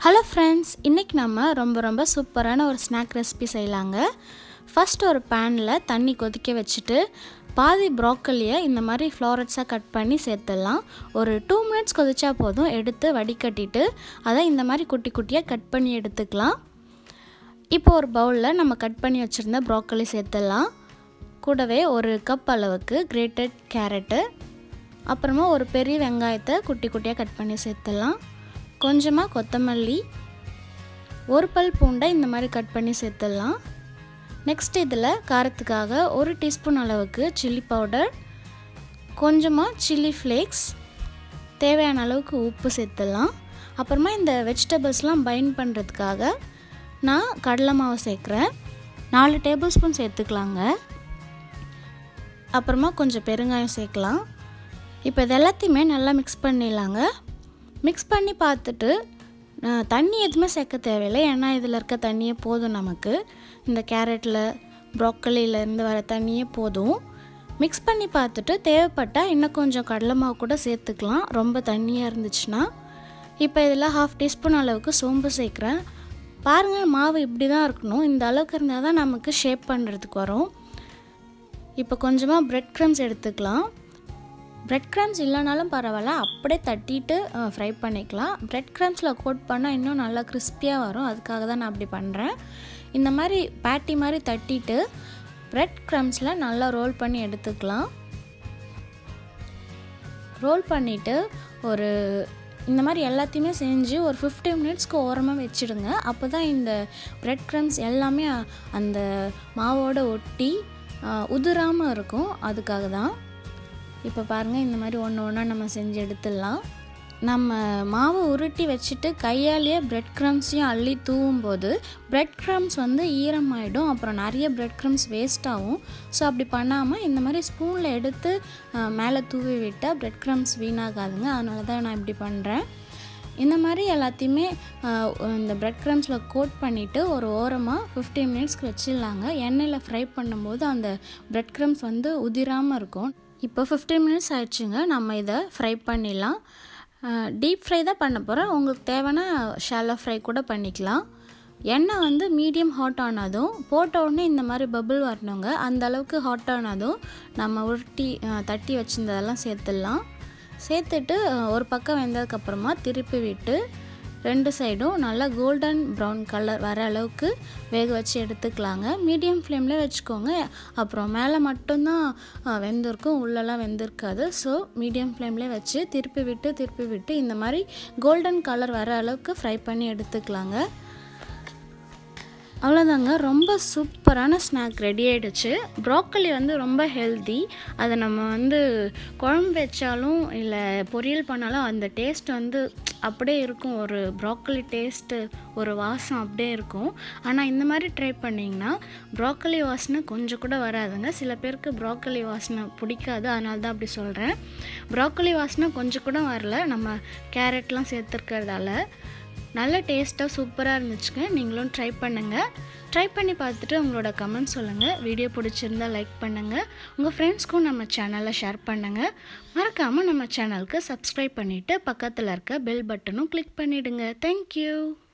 hello friends இன்றைக்கி நம்ம ரொம்ப ரொம்ப சூப்பரான ஒரு ஸ்நாக் ரெசிபி செய்யலாங்க ஃபஸ்ட் ஒரு பேனில் தண்ணி கொதிக்க வச்சுட்டு பாதி ப்ராக்கலியை இந்த மாதிரி ஃப்ளாரட்ஸாக கட் பண்ணி சேர்த்துடலாம் ஒரு டூ மினிட்ஸ் கொதிச்சா போதும் எடுத்து வடிகட்டிட்டு அதை இந்த மாதிரி குட்டி குட்டியாக கட் பண்ணி எடுத்துக்கலாம் இப்போ ஒரு பவுலில் நம்ம கட் பண்ணி வச்சுருந்த ப்ராக்கலி சேர்த்துடலாம் கூடவே ஒரு கப் அளவுக்கு கிரேட்டட் கேரட்டு அப்புறமா ஒரு பெரிய வெங்காயத்தை குட்டி குட்டியாக கட் பண்ணி சேர்த்துடலாம் கொஞ்சமாக கொத்தமல்லி ஒரு பல் பூண்டை இந்த மாதிரி கட் பண்ணி சேர்த்துடலாம் நெக்ஸ்ட் இதில் காரத்துக்காக ஒரு டீஸ்பூன் அளவுக்கு சில்லி பவுடர் கொஞ்சமாக சில்லி ஃப்ளேக்ஸ் தேவையான அளவுக்கு உப்பு சேர்த்துடலாம் அப்புறமா இந்த வெஜிடபிள்ஸ்லாம் பைண்ட் பண்ணுறதுக்காக நான் கடலை மாவு சேர்க்குறேன் நாலு டேபிள் ஸ்பூன் சேர்த்துக்கலாங்க அப்புறமா கொஞ்சம் பெருங்காயம் சேர்க்கலாம் இப்போ இது எல்லாத்தையுமே நல்லா மிக்ஸ் பண்ணிடலாங்க மிக்ஸ் பண்ணி பார்த்துட்டு தண்ணி எதுவுமே சேர்க்க தேவையில்லை ஏன்னா இதில் இருக்க தண்ணியே போதும் நமக்கு இந்த கேரட்டில் ப்ராக்கலியிலேருந்து வர தண்ணியே போதும் மிக்ஸ் பண்ணி பார்த்துட்டு தேவைப்பட்டால் இன்னும் கொஞ்சம் கடலை மாவு கூட சேர்த்துக்கலாம் ரொம்ப தண்ணியாக இருந்துச்சுன்னா இப்போ இதில் ஹாஃப் டீஸ்பூன் அளவுக்கு சோம்பு சேர்க்குறேன் பாருங்கள் மாவு இப்படி தான் இருக்கணும் இந்த அளவுக்கு இருந்தால் தான் நமக்கு ஷேப் பண்ணுறதுக்கு வரும் இப்போ கொஞ்சமாக ப்ரெட் க்ரம்ஸ் எடுத்துக்கலாம் ப்ரெட் க்ரம்ஸ் இல்லைனாலும் பரவாயில்ல அப்படியே தட்டிட்டு ஃப்ரை பண்ணிக்கலாம் ப்ரெட் க்ரம்ஸில் கோட் பண்ணால் இன்னும் நல்லா கிறிஸ்பியாக வரும் அதுக்காக தான் நான் அப்படி பண்ணுறேன் இந்த மாதிரி பேட்டி மாதிரி தட்டிட்டு ப்ரெட் க்ரம்ஸில் நல்லா ரோல் பண்ணி எடுத்துக்கலாம் ரோல் பண்ணிவிட்டு ஒரு இந்த மாதிரி எல்லாத்தையுமே செஞ்சு ஒரு ஃபிஃப்டி மினிட்ஸ்க்கு ஓரமாக வச்சுடுங்க அப்போ தான் இந்த ப்ரெட் க்ரம்ஸ் எல்லாமே அந்த மாவோடு ஒட்டி உதிராமல் இருக்கும் அதுக்காக தான் இப்போ பாருங்கள் இந்த மாதிரி ஒன்று ஒன்றா நம்ம செஞ்சு எடுத்துடலாம் நம்ம மாவை உருட்டி வச்சுட்டு கையாலேயே ப்ரெட் க்ரம்ஸையும் அள்ளி தூவும் போது ப்ரெட் க்ரம்ஸ் வந்து ஈரமாயிடும் அப்புறம் நிறைய ப்ரெட் க்ரம்ஸ் வேஸ்ட் ஆகும் ஸோ அப்படி பண்ணாமல் இந்த மாதிரி ஸ்பூனில் எடுத்து மேலே தூவி விட்டால் ப்ரெட் க்ரம்ஸ் வீணாகாதுங்க அதனால தான் நான் இப்படி பண்ணுறேன் இந்த மாதிரி எல்லாத்தையுமே இந்த ப்ரெட் க்ரம்ஸில் கோட் பண்ணிவிட்டு ஒரு ஓரமாக ஃபிஃப்டீன் மினிட்ஸ்க்கு வச்சிடலாங்க எண்ணெயில் ஃப்ரை பண்ணும்போது அந்த ப்ரெட் க்ரம்ஸ் வந்து உதிராமல் இருக்கும் இப்போ ஃபிஃப்டீன் மினிட்ஸ் ஆயிடுச்சுங்க நம்ம இதை ஃப்ரை பண்ணிடலாம் டீப் ஃப்ரை தான் பண்ண போகிறேன் உங்களுக்கு தேவைன்னா ஷாலோ ஃப்ரை கூட பண்ணிக்கலாம் எண்ணெய் வந்து மீடியம் ஹாட் ஆனதும் போட்ட உடனே இந்த மாதிரி பபுள் வரணுங்க அந்த அளவுக்கு ஹாட் ஆனதும் நம்ம உருட்டி தட்டி வச்சுருந்ததெல்லாம் சேர்த்துடலாம் சேர்த்துட்டு ஒரு பக்கம் வெந்ததுக்கப்புறமா திருப்பி விட்டு ரெண்டு சைடும் நல்லா கோல்டன் ப்ரௌன் கலர் வர அளவுக்கு வேக வச்சு எடுத்துக்கலாங்க மீடியம் ஃப்ளேமில் வச்சுக்கோங்க அப்புறம் மேலே மட்டும்தான் வெந்திருக்கும் உள்ளெல்லாம் வெந்திருக்காது ஸோ மீடியம் ஃப்ளேம்லேயே வச்சு திருப்பி விட்டு திருப்பி விட்டு இந்த மாதிரி கோல்டன் கலர் வர அளவுக்கு ஃப்ரை பண்ணி எடுத்துக்கலாங்க அவ்வளோதாங்க ரொம்ப சூப்பரான ஸ்நாக் ரெடி ஆகிடுச்சு ப்ராக்கலி வந்து ரொம்ப ஹெல்தி அதை நம்ம வந்து குழம்பு வச்சாலும் இல்லை பொரியல் பண்ணாலும் அந்த டேஸ்ட் வந்து அப்படியே இருக்கும் ஒரு ப்ராக்கலி டேஸ்ட்டு ஒரு வாசம் அப்படியே இருக்கும் ஆனால் இந்த மாதிரி ட்ரை பண்ணிங்கன்னா ப்ராக்கலி வாசனை கொஞ்சம் கூட வராதுங்க சில பேருக்கு ப்ராக்கலி வாசனை பிடிக்காது அதனால தான் அப்படி சொல்கிறேன் ப்ராக்கலி வாசனை கொஞ்சம் கூட வரல நம்ம கேரட்லாம் சேர்த்துருக்கிறதால நல்ல டேஸ்ட்டாக சூப்பராக இருந்துச்சுங்க நீங்களும் ட்ரை பண்ணுங்கள் ட்ரை பண்ணி பார்த்துட்டு உங்களோட கமெண்ட் சொல்லுங்கள் வீடியோ பிடிச்சிருந்தா லைக் பண்ணுங்கள் உங்கள் ஃப்ரெண்ட்ஸ்க்கும் நம்ம சேனலை ஷேர் பண்ணுங்கள் மறக்காமல் நம்ம சேனலுக்கு சப்ஸ்கிரைப் பண்ணிவிட்டு பக்கத்தில் இருக்க பெல் பட்டனும் கிளிக் பண்ணிவிடுங்க தேங்க்யூ